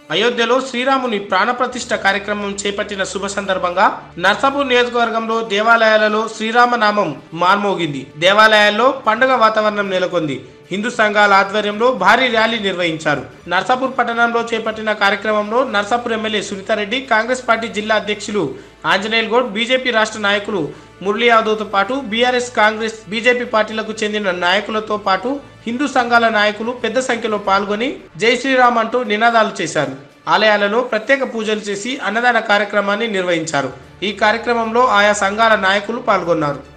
అయోధ్యలో శ్రీరాముని ప్రాణప్రతిష్ఠ కార్యక్రమం చేపట్టిన శుభ సందర్భంగా నర్సాపూర్ నియోజకవర్గంలో దేవాలయాలలో శ్రీరామనామం మార్మోగింది దేవాలయాల్లో పండుగ వాతావరణం నెలకొంది హిందూ సంఘాల ఆధ్వర్యంలో భారీ ర్యాలీ నిర్వహించారు నర్సాపూర్ పట్టణంలో చేపట్టిన కార్యక్రమంలో నర్సాపూర్ ఎమ్మెల్యే సునీతారెడ్డి కాంగ్రెస్ పార్టీ జిల్లా అధ్యక్షులు ఆంజనేయుల్ గౌడ్ బీజేపీ రాష్ట్ర నాయకులు మురళీ యాదవ్తో పాటు బీఆర్ఎస్ కాంగ్రెస్ బీజేపీ పార్టీలకు చెందిన నాయకులతో పాటు హిందూ సంఘాల నాయకులు పెద్ద సంఖ్యలో పాల్గొని జై శ్రీరామ్ అంటూ నినాదాలు చేశారు ఆలయాలలో ప్రత్యేక పూజలు చేసి అన్నదాన కార్యక్రమాన్ని నిర్వహించారు ఈ కార్యక్రమంలో ఆయా సంఘాల నాయకులు పాల్గొన్నారు